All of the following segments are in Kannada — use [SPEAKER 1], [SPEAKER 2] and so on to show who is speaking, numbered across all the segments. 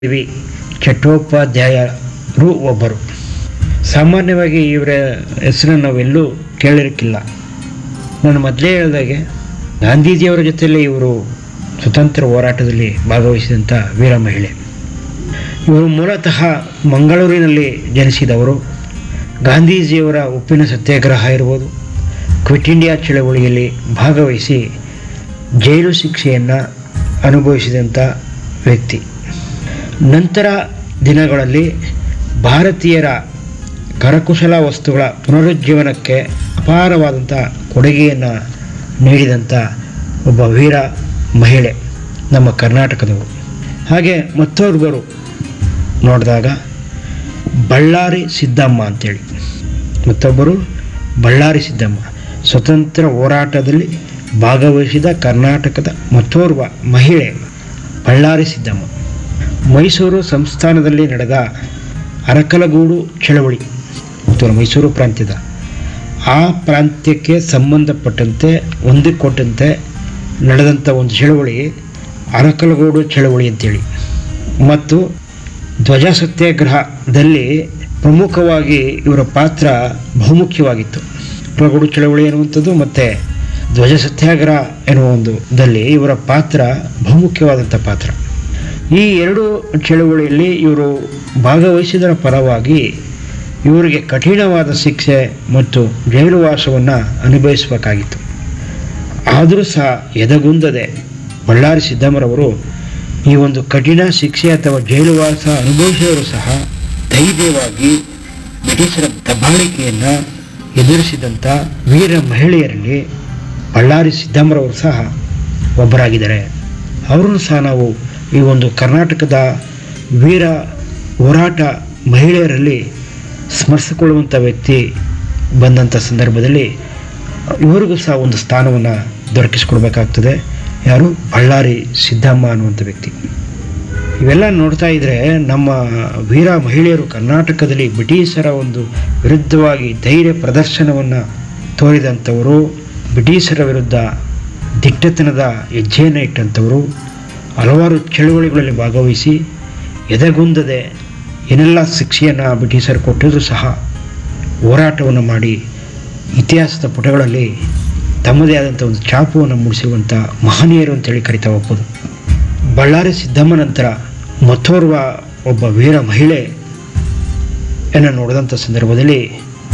[SPEAKER 1] ವಿ ಚಟ್ಟೋಪಾಧ್ಯಾಯರು ಒಬ್ಬರು ಸಾಮಾನ್ಯವಾಗಿ ಇವರ ಹೆಸರನ್ನು ನಾವೆಲ್ಲೂ ಕೇಳಿರಕ್ಕಿಲ್ಲ ನಾನು ಮೊದಲೇ ಹೇಳಿದಾಗೆ ಗಾಂಧೀಜಿಯವರ ಜೊತೆಯಲ್ಲಿ ಇವರು ಸ್ವತಂತ್ರ ಹೋರಾಟದಲ್ಲಿ ಭಾಗವಹಿಸಿದಂಥ ವೀರ ಮಹಿಳೆ ಇವರು ಮೂಲತಃ ಮಂಗಳೂರಿನಲ್ಲಿ ಜನಿಸಿದವರು ಗಾಂಧೀಜಿಯವರ ಉಪ್ಪಿನ ಸತ್ಯಾಗ್ರಹ ಇರ್ಬೋದು ಕ್ವಿಟ್ ಇಂಡಿಯಾ ಚಳವಳಿಯಲ್ಲಿ ಭಾಗವಹಿಸಿ ಜೈಲು ಶಿಕ್ಷೆಯನ್ನು ಅನುಭವಿಸಿದಂಥ ವ್ಯಕ್ತಿ ನಂತರ ದಿನಗಳಲ್ಲಿ ಭಾರತೀಯರ ಕರಕುಶಲ ವಸ್ತುಗಳ ಪುನರುಜ್ಜೀವನಕ್ಕೆ ಅಪಾರವಾದಂಥ ಕೊಡುಗೆಯನ್ನು ನೀಡಿದಂಥ ಒಬ್ಬ ವೀರ ಮಹಿಳೆ ನಮ್ಮ ಕರ್ನಾಟಕದವರು ಹಾಗೆ ಮತ್ತೊಬ್ಬರು ನೋಡಿದಾಗ ಬಳ್ಳಾರಿ ಸಿದ್ದಮ್ಮ ಅಂತೇಳಿ ಮತ್ತೊಬ್ಬರು ಬಳ್ಳಾರಿ ಸಿದ್ದಮ್ಮ ಸ್ವತಂತ್ರ ಹೋರಾಟದಲ್ಲಿ ಭಾಗವಹಿಸಿದ ಕರ್ನಾಟಕದ ಮತ್ತೋರ್ವ ಮಹಿಳೆ ಬಳ್ಳಾರಿ ಸಿದ್ದಮ್ಮ ಮೈಸೂರು ಸಂಸ್ಥಾನದಲ್ಲಿ ನಡೆದ ಅರಕಲಗೂಡು ಚಳವಳಿ ಮತ್ತು ಮೈಸೂರು ಪ್ರಾಂತ್ಯದ ಆ ಪ್ರಾಂತ್ಯಕ್ಕೆ ಸಂಬಂಧಪಟ್ಟಂತೆ ಹೊಂದಿಕೊಟ್ಟಂತೆ ನಡೆದಂಥ ಒಂದು ಚಳವಳಿ ಅರಕಲಗೂಡು ಚಳವಳಿ ಅಂತೇಳಿ ಮತ್ತು ಧ್ವಜ ಸತ್ಯಾಗ್ರಹದಲ್ಲಿ ಪ್ರಮುಖವಾಗಿ ಇವರ ಪಾತ್ರ ಬಹುಮುಖ್ಯವಾಗಿತ್ತು ಅರಕಲಗೂಡು ಚಳವಳಿ ಎನ್ನುವಂಥದ್ದು ಮತ್ತು ಧ್ವಜ ಸತ್ಯಾಗ್ರಹ ಎನ್ನುವ ಒಂದು ದಲ್ಲಿ ಇವರ ಪಾತ್ರ ಬಹುಮುಖ್ಯವಾದಂಥ ಪಾತ್ರ ಈ ಎರಡು ಚಳವಳಿಯಲ್ಲಿ ಇವರು ಭಾಗವಹಿಸಿದರ ಪರವಾಗಿ ಇವರಿಗೆ ಕಠಿಣವಾದ ಶಿಕ್ಷೆ ಮತ್ತು ಜೈಲುವಾಸವನ್ನು ಅನುಭವಿಸಬೇಕಾಗಿತ್ತು ಆದರೂ ಸಹ ಎದೆಗುಂದದೆ ಬಳ್ಳಾರಿ ಸಿದ್ದಮ್ಮರವರು ಈ ಒಂದು ಕಠಿಣ ಶಿಕ್ಷೆ ಅಥವಾ ಜೈಲುವಾಸ ಅನುಭವಿಸಿದರೂ ಸಹ ಧೈರ್ಯವಾಗಿ ಬ್ರಿಟಿಷರ ದಬ್ಬಾಳಿಕೆಯನ್ನು ಎದುರಿಸಿದಂಥ ವೀರ ಮಹಿಳೆಯರಲ್ಲಿ ಬಳ್ಳಾರಿ ಸಿದ್ದಮ್ಮರವರು ಸಹ ಒಬ್ಬರಾಗಿದ್ದಾರೆ ಅವರನ್ನು ಸಹ ನಾವು ಈ ಒಂದು ಕರ್ನಾಟಕದ ವೀರ ಹೋರಾಟ ಮಹಿಳೆಯರಲ್ಲಿ ಸ್ಮರಿಸಿಕೊಳ್ಳುವಂಥ ವ್ಯಕ್ತಿ ಬಂದಂಥ ಸಂದರ್ಭದಲ್ಲಿ ಇವರಿಗೂ ಸಹ ಒಂದು ಸ್ಥಾನವನ್ನು ದೊರಕಿಸ್ಕೊಡ್ಬೇಕಾಗ್ತದೆ ಯಾರು ಬಳ್ಳಾರಿ ಸಿದ್ದಮ್ಮ ಅನ್ನುವಂಥ ವ್ಯಕ್ತಿ ಇವೆಲ್ಲ ನೋಡ್ತಾ ಇದ್ದರೆ ನಮ್ಮ ವೀರ ಮಹಿಳೆಯರು ಕರ್ನಾಟಕದಲ್ಲಿ ಬ್ರಿಟಿಷರ ಒಂದು ವಿರುದ್ಧವಾಗಿ ಧೈರ್ಯ ಪ್ರದರ್ಶನವನ್ನು ತೋರಿದಂಥವರು ಬ್ರಿಟಿಷರ ವಿರುದ್ಧ ದಿಟ್ಟತನದ ಹೆಜ್ಜೆಯನ್ನು ಇಟ್ಟಂಥವರು ಹಲವಾರು ಚಳುವಳಿಗಳಲ್ಲಿ ಭಾಗವಹಿಸಿ ಎದೆಗುಂದದೆ ಏನೆಲ್ಲ ಶಿಕ್ಷೆಯನ್ನು ಬ್ರಿಟಿಷರು ಕೊಟ್ಟಿದ್ರು ಸಹ ಹೋರಾಟವನ್ನು ಮಾಡಿ ಇತಿಹಾಸದ ಪುಟಗಳಲ್ಲಿ ತಮ್ಮದೇ ಆದಂಥ ಒಂದು ಛಾಪುವನ್ನು ಮೂಡಿಸಿರುವಂಥ ಮಹನೀಯರು ಅಂತೇಳಿ ಕರಿತಾ ಹೋಗ್ಬೋದು ಬಳ್ಳಾರಿ ಸಿದ್ದಮ್ಮ ನಂತರ ಮತ್ತೋರ್ವ ಒಬ್ಬ ವೀರ ಮಹಿಳೆ ಅನ್ನು ನೋಡಿದಂಥ ಸಂದರ್ಭದಲ್ಲಿ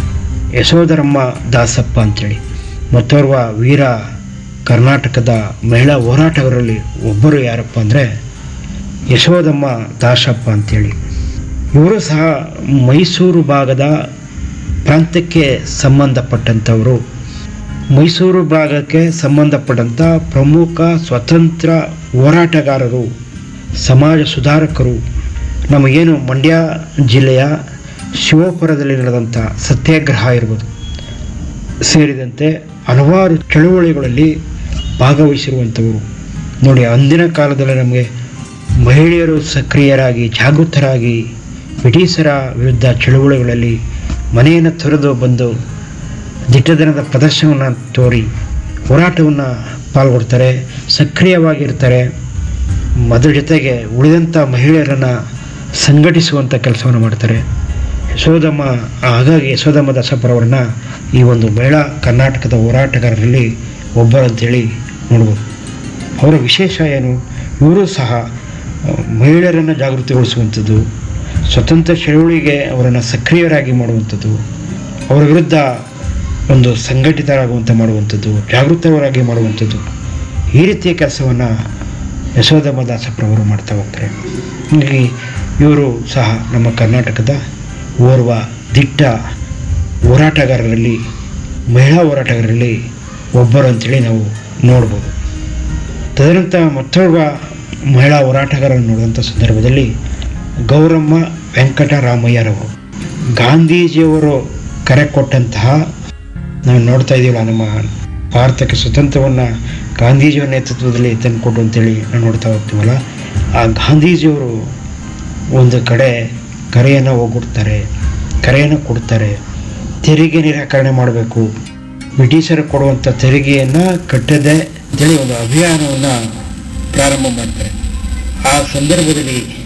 [SPEAKER 1] ಯಶೋಧರಮ್ಮ ದಾಸಪ್ಪ ಅಂತೇಳಿ ಮತ್ತೋರ್ವ ವೀರ ಕರ್ನಾಟಕದ ಮಹಿಳಾ ಹೋರಾಟಗಾರರಲ್ಲಿ ಒಬ್ಬರು ಯಾರಪ್ಪ ಅಂದರೆ ಯಶೋದಮ್ಮ ದಾಸಪ್ಪ ಅಂತೇಳಿ ಇವರು ಸಹ ಮೈಸೂರು ಭಾಗದ ಪ್ರಾಂತ್ಯಕ್ಕೆ ಸಂಬಂಧಪಟ್ಟಂಥವರು ಮೈಸೂರು ಭಾಗಕ್ಕೆ ಸಂಬಂಧಪಟ್ಟಂಥ ಪ್ರಮುಖ ಸ್ವತಂತ್ರ ಹೋರಾಟಗಾರರು ಸಮಾಜ ಸುಧಾರಕರು ನಮಗೇನು ಮಂಡ್ಯ ಜಿಲ್ಲೆಯ ಶಿವಪುರದಲ್ಲಿ ನಡೆದಂಥ ಸತ್ಯಾಗ್ರಹ ಇರ್ಬೋದು ಸೇರಿದಂತೆ ಹಲವಾರು ಚಳುವಳಿಗಳಲ್ಲಿ ಭಾಗವಹಿಸಿರುವಂಥವರು ನೋಡಿ ಅಂದಿನ ಕಾಲದಲ್ಲಿ ನಮಗೆ ಮಹಿಳೆಯರು ಸಕ್ರಿಯರಾಗಿ ಜಾಗೃತರಾಗಿ ಬ್ರಿಟಿಷರ ವಿರುದ್ಧ ಚಳುವಳಿಗಳಲ್ಲಿ ಮನೆಯನ್ನು ತೊರೆದು ಬಂದು ದಿಟ್ಟದನದ ಪ್ರದರ್ಶನವನ್ನು ತೋರಿ ಹೋರಾಟವನ್ನು ಪಾಲ್ಗೊಳ್ತಾರೆ ಸಕ್ರಿಯವಾಗಿರ್ತಾರೆ ಅದರ ಜೊತೆಗೆ ಉಳಿದಂಥ ಮಹಿಳೆಯರನ್ನು ಸಂಘಟಿಸುವಂಥ ಕೆಲಸವನ್ನು ಮಾಡ್ತಾರೆ ಯಶೋದಮ್ಮ ಹಾಗಾಗಿ ಯಶೋದಮ್ಮ ದಾಸಪ್ಪರವ್ರನ್ನ ಈ ಒಂದು ಮಹಿಳಾ ಕರ್ನಾಟಕದ ಹೋರಾಟಗಾರರಲ್ಲಿ ಒಬ್ಬರಂತೇಳಿ ನೋಡ್ಬೋದು ಅವರ ವಿಶೇಷ ಏನು ಇವರು ಸಹ ಆ, ಮಹಿಳೆಯರನ್ನು ಜಾಗೃತಿಗೊಳಿಸುವಂಥದ್ದು ಸ್ವತಂತ್ರ ಚಳುವಳಿಗೆ ಅವರನ್ನು ಸಕ್ರಿಯರಾಗಿ ಮಾಡುವಂಥದ್ದು ಅವರ ವಿರುದ್ಧ ಒಂದು ಸಂಘಟಿತರಾಗುವಂತೆ ಮಾಡುವಂಥದ್ದು ಜಾಗೃತರಾಗಿ ಮಾಡುವಂಥದ್ದು ಈ ರೀತಿಯ ಕೆಲಸವನ್ನು ಯಶೋಧಮ್ಮ ದಾಸಪ್ರವರು ಮಾಡ್ತಾ ಹೋಗ್ತಾರೆ ಹೀಗಾಗಿ ಇವರು ಸಹ ನಮ್ಮ ಕರ್ನಾಟಕದ ಓರ್ವ ದಿಟ್ಟ ಹೋರಾಟಗಾರರಲ್ಲಿ ಮಹಿಳಾ ಹೋರಾಟಗಾರರಲ್ಲಿ ಒಬ್ಬರು ಅಂತೇಳಿ ನಾವು ನೋಡ್ಬೋದು ತದನಂತರ ಮತ್ತೊಬ್ಬ ಮಹಿಳಾ ಹೋರಾಟಗಾರರನ್ನು ನೋಡಿದಂಥ ಸಂದರ್ಭದಲ್ಲಿ ಗೌರಮ್ಮ ವೆಂಕಟರಾಮಯ್ಯರವರು ಗಾಂಧೀಜಿಯವರು ಕರೆ ಕೊಟ್ಟಂತಹ ನಾವು ನೋಡ್ತಾ ಇದ್ದೀವಲ್ಲ ನಮ್ಮ ಭಾರತಕ್ಕೆ ಸ್ವತಂತ್ರವನ್ನು ಗಾಂಧೀಜಿಯವರ ನೇತೃತ್ವದಲ್ಲಿ ತಂದುಕೊಟ್ಟು ಅಂತೇಳಿ ನಾವು ನೋಡ್ತಾ ಹೋಗ್ತೀವಲ್ಲ ಆ ಗಾಂಧೀಜಿಯವರು ಒಂದು ಕಡೆ ಕರೆಯನ್ನು ಹೋಗ್ಬಿಡ್ತಾರೆ ಕರೆಯನ್ನು ಕೊಡ್ತಾರೆ ತೆರಿಗೆ ನಿರಾಕರಣೆ ಮಾಡಬೇಕು ಬ್ರಿಟಿಷರು ಕೊಡುವಂಥ ತೆರಿಗೆಯನ್ನು ಕಟ್ಟದೆ ಅಂತೇಳಿ ಒಂದು ಅಭಿಯಾನವನ್ನು ಪ್ರಾರಂಭ ಮಾಡ್ತಾರೆ ಆ ಸಂದರ್ಭದಲ್ಲಿ